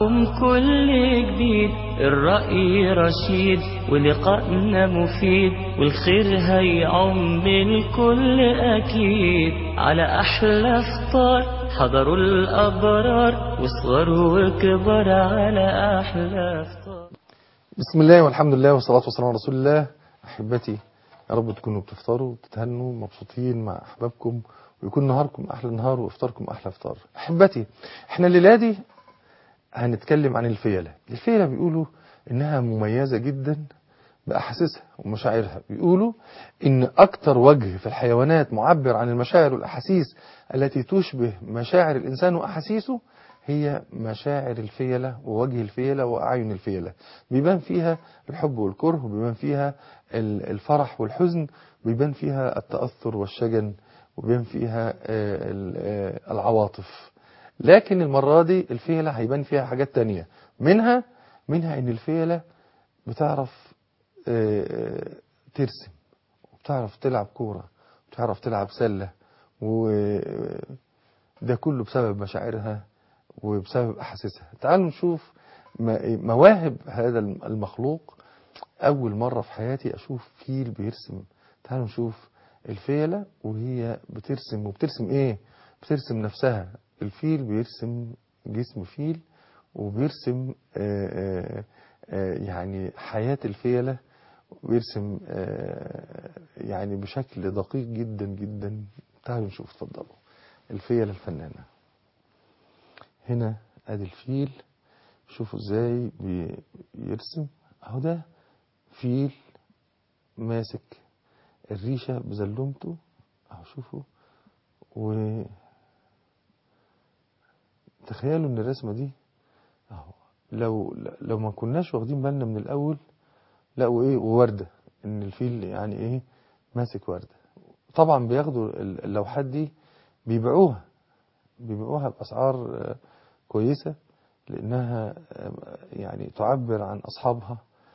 كل جديد الرأي رشيد ولقائنا مفيد والخير هيعم الكل أكيد على أحلى فطار حضروا الأبرار وصغروا وكبار على أحلى فطار بسم الله والحمد لله والصلاة والسلام على رسول الله أحبتي يا رب تكونوا بتفطروا وتتهنوا مبسوطين مع أحبابكم ويكون نهاركم أحلى نهار وإفطاركم أحلى إفطار أحبتي إحنا الليلة دي هنتكلم عن الفيلة الفيلة بيقولوا إنها مميزة جدا بأحاسيسها ومشاعرها بيقولوا إن أكتر وجه في الحيوانات معبر عن المشاعر والأحاسيس التي تشبه مشاعر الإنسان وأحاسيسه هي مشاعر الفيلة ووجه الفيلة وأعين الفيلة بيبان فيها الحب والكره وبيبان فيها الفرح والحزن وبيبان فيها التأثر والشجن وبيبان فيها العواطف لكن المرة دي الفيلة هيبان فيها حاجات تانية منها منها ان الفيلة بتعرف ترسم وبتعرف تلعب كورة وبتعرف تلعب سلة وده كله بسبب مشاعرها وبسبب أحاسيسها تعالوا نشوف مواهب هذا المخلوق أول مرة في حياتي أشوف فيل بيرسم تعالوا نشوف الفيلة وهي بترسم وبترسم إيه بترسم نفسها الفيل بيرسم جسم فيل وبيرسم آآ آآ يعني حياة الفيلة ويرسم يعني بشكل دقيق جدا جدا تعالوا نشوف اتفضلوا الفيلة الفنانة هنا ادي الفيل شوفوا ازاي بيرسم اهو ده فيل ماسك الريشة بزلمته اهو شوفوا و تخيلوا ان الرسمة دي اهو لو لو ما كناش واخدين بالنا من الاول لقوا ايه ووردة ان الفيل يعني ايه ماسك وردة طبعا بياخدوا اللوحات دي بيبيعوها بيبيعوها باسعار كويسة لانها يعني تعبر عن اصحابها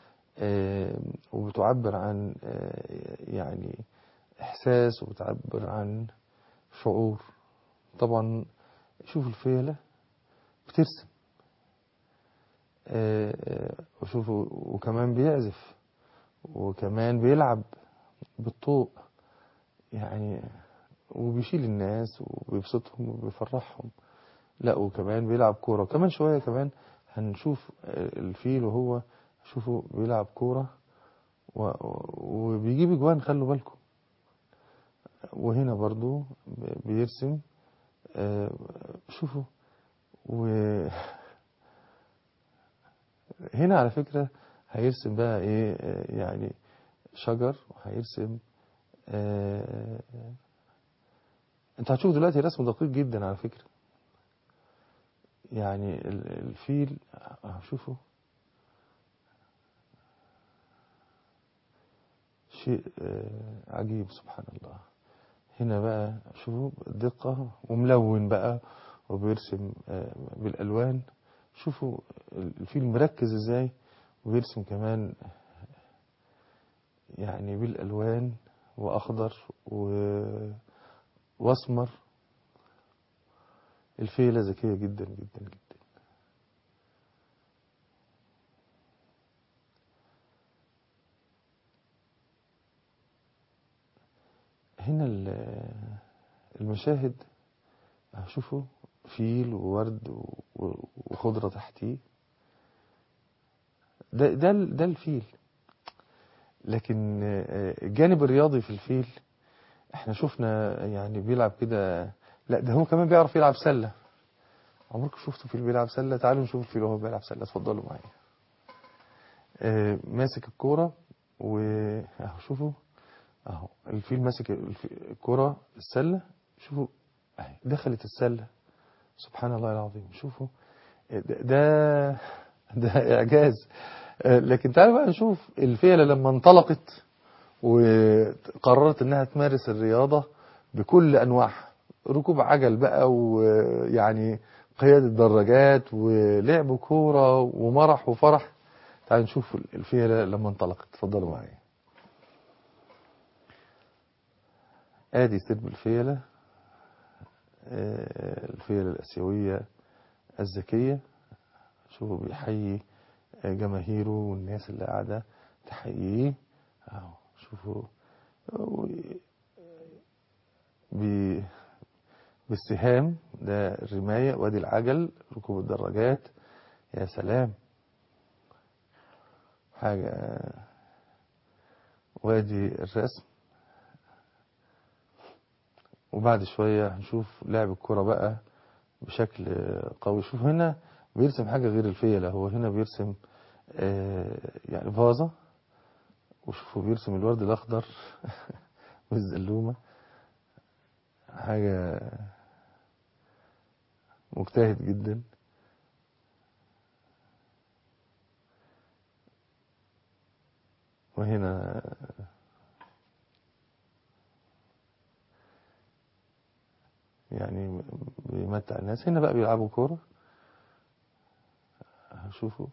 وبتعبر عن يعني احساس وبتعبر عن شعور طبعا شوف الفيلة بترسم وشوفوا وكمان بيعزف وكمان بيلعب بالطوق يعني وبيشيل الناس وبيبسطهم وبيفرحهم لا وكمان بيلعب كورة وكمان شوية كمان هنشوف الفيل وهو شوفوا بيلعب كورة وبيجيب اجوان خلوا بالكم وهنا برضو بيرسم شوفوا و هنا على فكرة هيرسم بقى ايه يعني شجر وهيرسم انت هتشوف دلوقتي رسم دقيق جدا على فكرة يعني الفيل شوفوا شيء عجيب سبحان الله هنا بقى شوفوا دقة وملون بقى وبيرسم بالألوان شوفوا الفيل مركز ازاي وبيرسم كمان يعني بالألوان وأخضر وأسمر الفيلة ذكية جدا جدا جدا هنا المشاهد شوفوا فيل وورد وخضرة تحتيه ده ده ده الفيل لكن الجانب الرياضي في الفيل احنا شفنا يعني بيلعب كده لا ده هو كمان بيعرف يلعب سلة عمركم شفتوا فيل بيلعب سلة تعالوا نشوف الفيل وهو بيلعب سلة اتفضلوا معايا ماسك الكورة واهو شوفوا اهو الفيل ماسك الكرة السلة شوفوا اهي دخلت السلة سبحان الله العظيم شوفوا ده ده اعجاز لكن تعالوا بقى نشوف الفيلة لما انطلقت وقررت انها تمارس الرياضة بكل انواعها ركوب عجل بقى ويعني قيادة دراجات ولعب كورة ومرح وفرح تعالوا نشوف الفيلة لما انطلقت اتفضلوا معايا ادي سرب الفيلة الفيلة الاسيوية الذكية شوفوا بيحيي جماهيره والناس اللي قاعدة تحييه اهو شوفوا بي بالسهام ده الرماية وادي العجل ركوب الدراجات يا سلام حاجة وادي الرسم وبعد شوية هنشوف لعب الكرة بقى بشكل قوي شوف هنا بيرسم حاجة غير الفيلة هو هنا بيرسم آه يعني فازة وشوفوا بيرسم الورد الأخضر والزلومة حاجة مجتهد جدا وهنا يعني بيمتع الناس هنا بقى بيلعبوا كورة شوفوا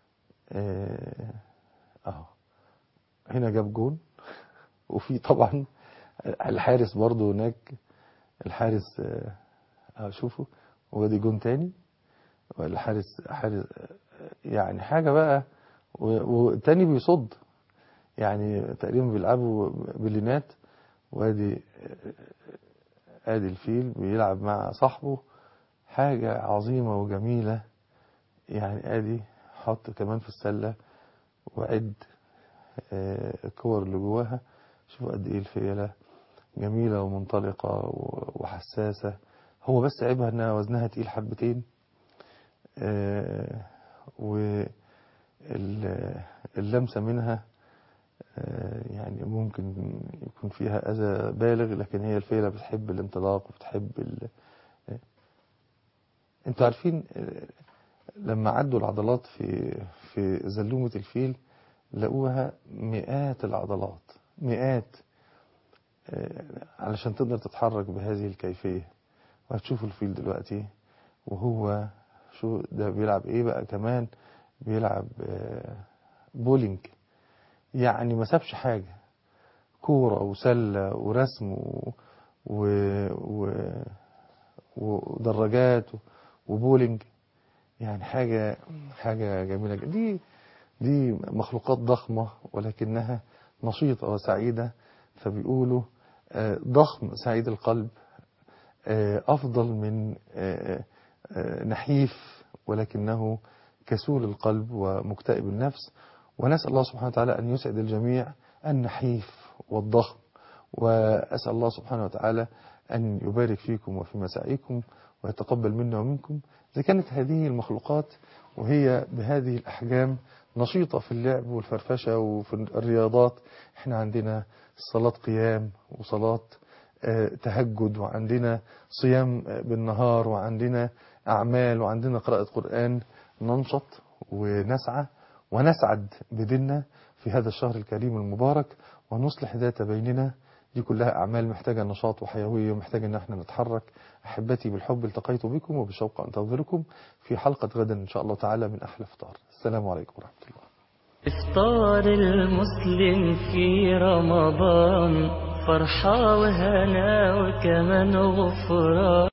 اهو هنا جاب جون وفي طبعا الحارس برضو هناك الحارس اهو شوفوا وادي جون تاني والحارس حارس يعني حاجة بقى والتاني بيصد يعني تقريبا بيلعبوا بلينات وادي ادي الفيل بيلعب مع صاحبه حاجة عظيمة وجميلة يعني ادي حط كمان في السلة وعد الكور اللي جواها شوفوا قد ايه الفيلة جميلة ومنطلقة وحساسة هو بس عيبها انها وزنها تقيل حبتين واللمسة منها يعني ممكن يكون فيها أذى بالغ لكن هي الفيلة بتحب الانطلاق وبتحب ال... انتوا عارفين لما عدوا العضلات في في زلومة الفيل لقوها مئات العضلات مئات علشان تقدر تتحرك بهذه الكيفية وهتشوفوا الفيل دلوقتي وهو شو ده بيلعب ايه بقى كمان بيلعب بولينج يعني ما سابش حاجة كورة وسلة ورسم و... و... و... ودراجات وبولينج يعني حاجة حاجة جميلة دي دي مخلوقات ضخمة ولكنها نشيطة وسعيدة فبيقولوا ضخم سعيد القلب أفضل من نحيف ولكنه كسول القلب ومكتئب النفس ونسأل الله سبحانه وتعالى أن يسعد الجميع النحيف والضخم وأسأل الله سبحانه وتعالى أن يبارك فيكم وفي مساعيكم ويتقبل منا ومنكم إذا كانت هذه المخلوقات وهي بهذه الأحجام نشيطة في اللعب والفرفشة وفي الرياضات احنا عندنا صلاة قيام وصلاة تهجد وعندنا صيام بالنهار وعندنا أعمال وعندنا قراءة قرآن ننشط ونسعى ونسعد بديننا في هذا الشهر الكريم المبارك ونصلح ذات بيننا دي كلها أعمال محتاجة نشاط وحيوية ومحتاجة أن احنا نتحرك أحبتي بالحب التقيت بكم وبالشوق أنتظركم في حلقة غدا إن شاء الله تعالى من أحلى فطار السلام عليكم ورحمة الله إفطار المسلم في رمضان فرحة وهنا وكمان غفران